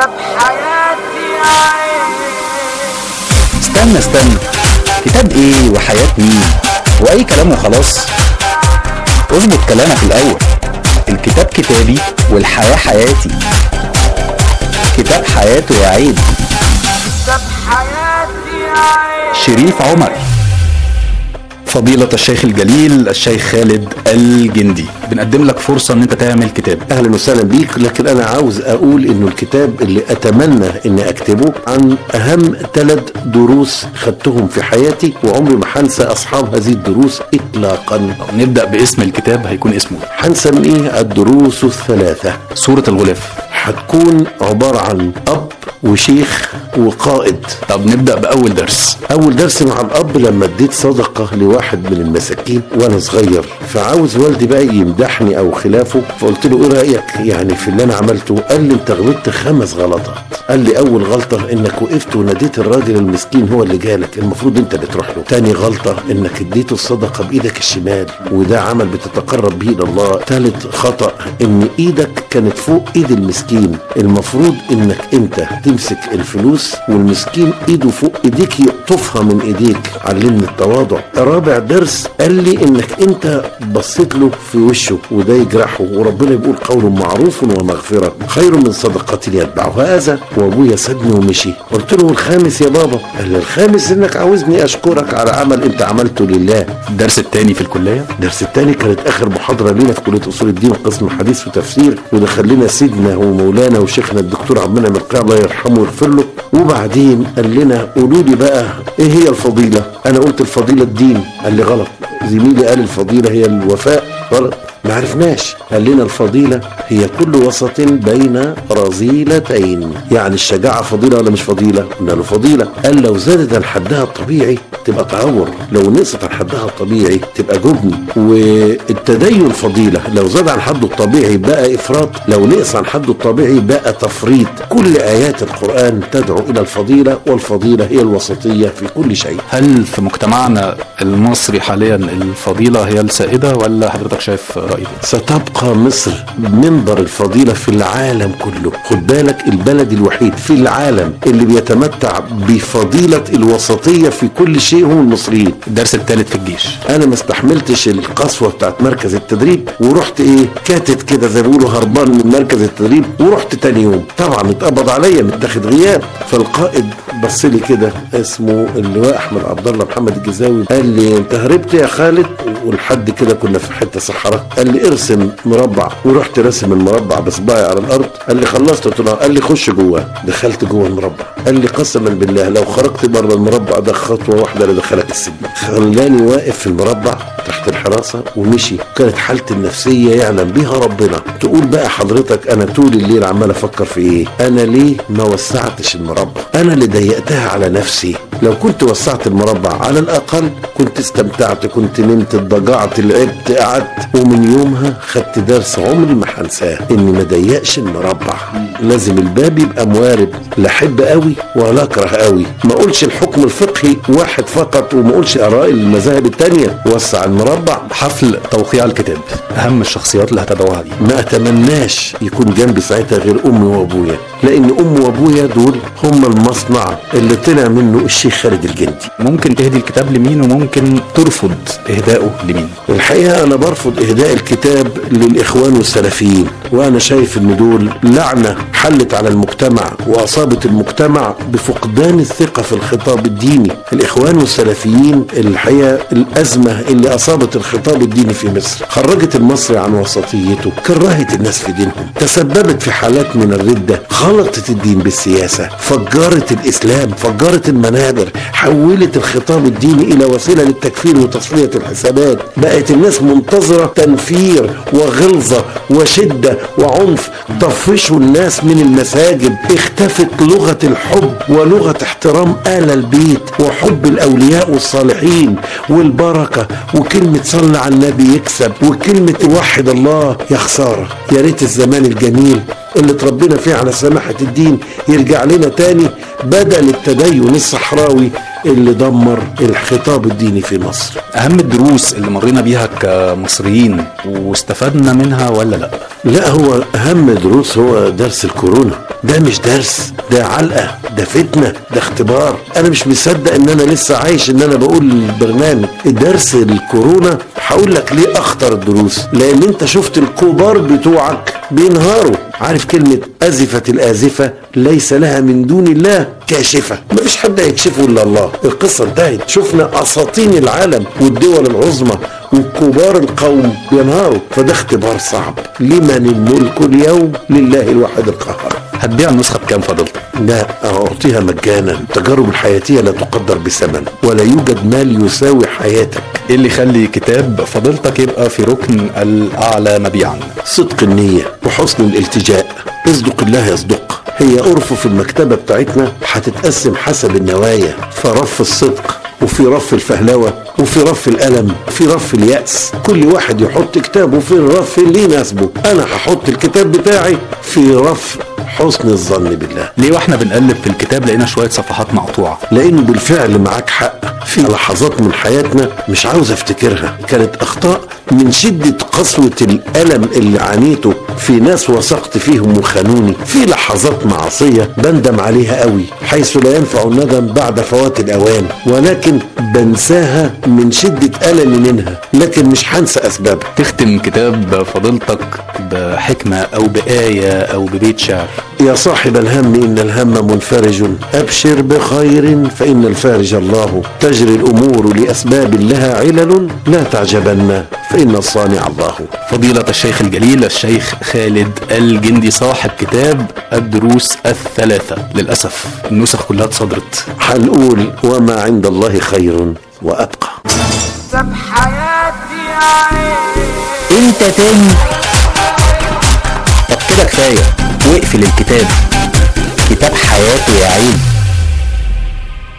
كتاب حياتي عين استنى استنى كتاب ايه وحياة مين واي كلام وخلاص اظبط كلامك الاول الكتاب كتابي والحياة حياتي كتاب حياته يا عيد كتاب حياتي عين شريف عمر فضيلة الشيخ الجليل الشيخ خالد الجندي بنقدم لك فرصة ان انت تعمل كتاب اهلا وسهلا بيك لكن انا عاوز اقول انه الكتاب اللي اتمنى اني اكتبه عن اهم ثلاث دروس خدتهم في حياتي وعمري ما هنسى اصحاب هذه الدروس اطلاقا نبدأ باسم الكتاب هيكون اسمه هنسميه الدروس الثلاثه سورة الغلاف هتكون عباره عن اب وشيخ وقائد طب نبدأ بأول درس اول درس مع الاب لما اديت صدقه لواحد من المساكين وانا صغير فعاوز والدي بقى يمدحني او خلافه فقلت له ايه رايك يعني في اللي انا عملته قال لي انت غلطت خمس غلطات قال لي اول غلطه انك وقفت وناديت الراجل المسكين هو اللي جالك المفروض انت اللي تروح له تاني غلطه انك اديته الصدقه بايدك الشمال وده عمل بتتقرب به الى الله تالت خطا ان ايدك كانت فوق ايد المسكين المفروض انك انت تمسك الفلوس والمسكين ايده فوق ايديك يقطفها من ايديك علمني التواضع رابع درس قال لي انك انت بصيت له في وشه وده يجرحه وربنا بيقول قول معروف ومغفرة خير من صدقة يتبعه هذا وابويا سابني ومشي قلت له الخامس يا بابا قال لي الخامس انك عاوزني اشكرك على عمل انت عملته لله الدرس التاني في الكلية الدرس الثاني كانت اخر محاضره لينا في كليه اصول الدين قسم حديث وتفسير ودخل لنا سيدنا ومولانا وشيخنا الدكتور عبد المنعم القيع الله يرحمه ويغفر له وبعدين قال لنا قولوا لي بقى ايه هي الفضيله؟ انا قلت الفضيله الدين قال لي غلط زميلي قال الفضيله هي الوفاء غلط ما عرفناش قال لنا الفضيله هي كل وسط بين رذيلتين يعني الشجاعه فضيله ولا مش فضيله؟ قلنا له فضيله قال لو زادت عن حدها الطبيعي تبقى تعور لو نقصت عن حدها الطبيعي تبقى جبن والتدين فضيله لو زاد عن حده الطبيعي بقى افراط لو نقص عن حده الطبيعي بقى تفريط كل ايات القران تدعو الى الفضيله والفضيله هي الوسطيه في كل شيء هل في مجتمعنا المصري حاليا الفضيلة هي السائدة ولا حضرتك شايف رأيي ستبقى مصر منبر الفضيلة في العالم كله خد بالك البلد الوحيد في العالم اللي بيتمتع بفضيلة الوسطية في كل شيء هم المصريين الدرس الثالث في الجيش انا ما استحملتش القسوه بتاعت مركز التدريب ورحت ايه كاتت كده زي ما بيقولوا هربان من مركز التدريب ورحت تاني يوم طبعا اتقبض عليا متاخد غياب فالقائد بص لي كده اسمه اللواء احمد عبد الله محمد الجزاوي قال لي انت هربت يا خالد ولحد كده كنا في حته صحراء قال لي ارسم مربع ورحت راسم المربع بصباعي على الارض قال لي خلصت قلت له قال لي خش جواه دخلت جوه المربع قال لي قسما بالله لو خرجت بره المربع ده خطوه واحده لدخلك السجن خلاني واقف في المربع تحت الحراسه ومشي كانت حالتي النفسيه يعلم بيها ربنا تقول بقى حضرتك انا طول الليل عمال افكر في ايه انا ليه ما وسعتش المربع انا اللي ضيقتها على نفسي لو كنت وسعت المربع على الاقل كنت استمتعت كنت نمت اتضجعت لعبت قعدت ومن يومها خدت درس عمري ما هنساه اني ما ضيقش المربع لازم الباب يبقى موارب لا احب قوي ولا اكره قوي ما اقولش الحكم الفقهي واحد فقط وما اقولش اراء المذاهب التانية وسع المربع حفل توقيع الكتاب أهم الشخصيات اللي هتدعوها دي ما اتمناش يكون جنبي ساعتها غير امي وابويا لان امي وابويا دول هم المصنع اللي طلع منه الشيخ خالد الجندي ممكن تهدي الكتاب لمين وممكن ترفض إهدائه لمين الحقيقه انا برفض اهداء الكتاب للاخوان والسلفيين وانا شايف ان دول لعنه حلت على المجتمع واصابت المجتمع بفقدان الثقه في الخطاب الديني الاخوان والسلفيين الحقيقه الازمه اللي اصابت الخطاب الديني في مصر خرجت المصري عن وسطيته كرهت الناس في دينهم تسببت في حالات من الرده خلطت الدين بالسياسه فجرت الاسلام فجرت المنابر حولت الخطاب الديني الى وسيله للتكفير وتصفيه الحسابات بقت الناس منتظره تنفير وغلظه وشده وعنف طفشوا الناس من المساجد اختفت لغه الحب ولغه احترام ال البيت وحب الاولياء والصالحين والبركه وكلمه صلى على النبي يكسب وكلمه وحد الله يا خساره يا ريت الزمان الجميل اللي اتربينا فيه على سماحه الدين يرجع لنا تاني بدل التدين الصحراوي اللي دمر الخطاب الديني في مصر أهم الدروس اللي مرينا بيها كمصريين واستفدنا منها ولا لأ لا هو اهم دروس هو درس الكورونا ده مش درس ده علقة ده فتنة ده اختبار انا مش مصدق ان انا لسه عايش ان انا بقول البرنامج درس الكورونا هقول لك ليه اخطر الدروس لان انت شفت الكبار بتوعك بينهاروا عارف كلمة أزفت الآزفة ليس لها من دون الله كاشفة مفيش حد هيكشفه إلا الله القصة انتهت شفنا أساطين العالم والدول العظمى وكبار القوم ينهاروا فده اختبار صعب لمن الملك اليوم لله الواحد القهار هتبيع النسخه بكام فضيلتك لا أعطيها مجانا التجارب الحياتية لا تقدر بثمن ولا يوجد مال يساوي حياتك ايه اللي يخلي كتاب فضيلتك يبقى في ركن الاعلى مبيعا صدق النية وحسن الالتجاء اصدق الله يصدق هي أرفف المكتبة بتاعتنا هتتقسم حسب النوايا فرف الصدق وفي رف الفهلوة وفي رف الألم وفي رف اليأس كل واحد يحط كتابه في الرف اللي يناسبه أنا هحط الكتاب بتاعي في رف حسن الظن بالله ليه واحنا بنقلب في الكتاب لقينا شويه صفحات مقطوعه لانه بالفعل معاك حق في لحظات من حياتنا مش عاوز افتكرها كانت اخطاء من شدة قسوة الألم اللي عانيته في ناس وثقت فيهم وخانوني في لحظات معصية بندم عليها قوي حيث لا ينفع الندم بعد فوات الأوان ولكن بنساها من شدة ألمي منها لكن مش هنسى أسبابها تختم كتاب فضيلتك بحكمه او بايه او ببيت شعر يا صاحب الهم إن الهم منفرج أبشر بخير فإن الفارج الله تجري الأمور لأسباب لها علل لا تعجبن فإن الصانع الله فضيلة الشيخ الجليل الشيخ خالد الجندي صاحب كتاب الدروس الثلاثة للأسف النسخ كلها اتصدرت هنقول وما عند الله خير وأبقى ساب حياتي عين انت تاني طب كده كفايه واقفل الكتاب كتاب حياته يا عيني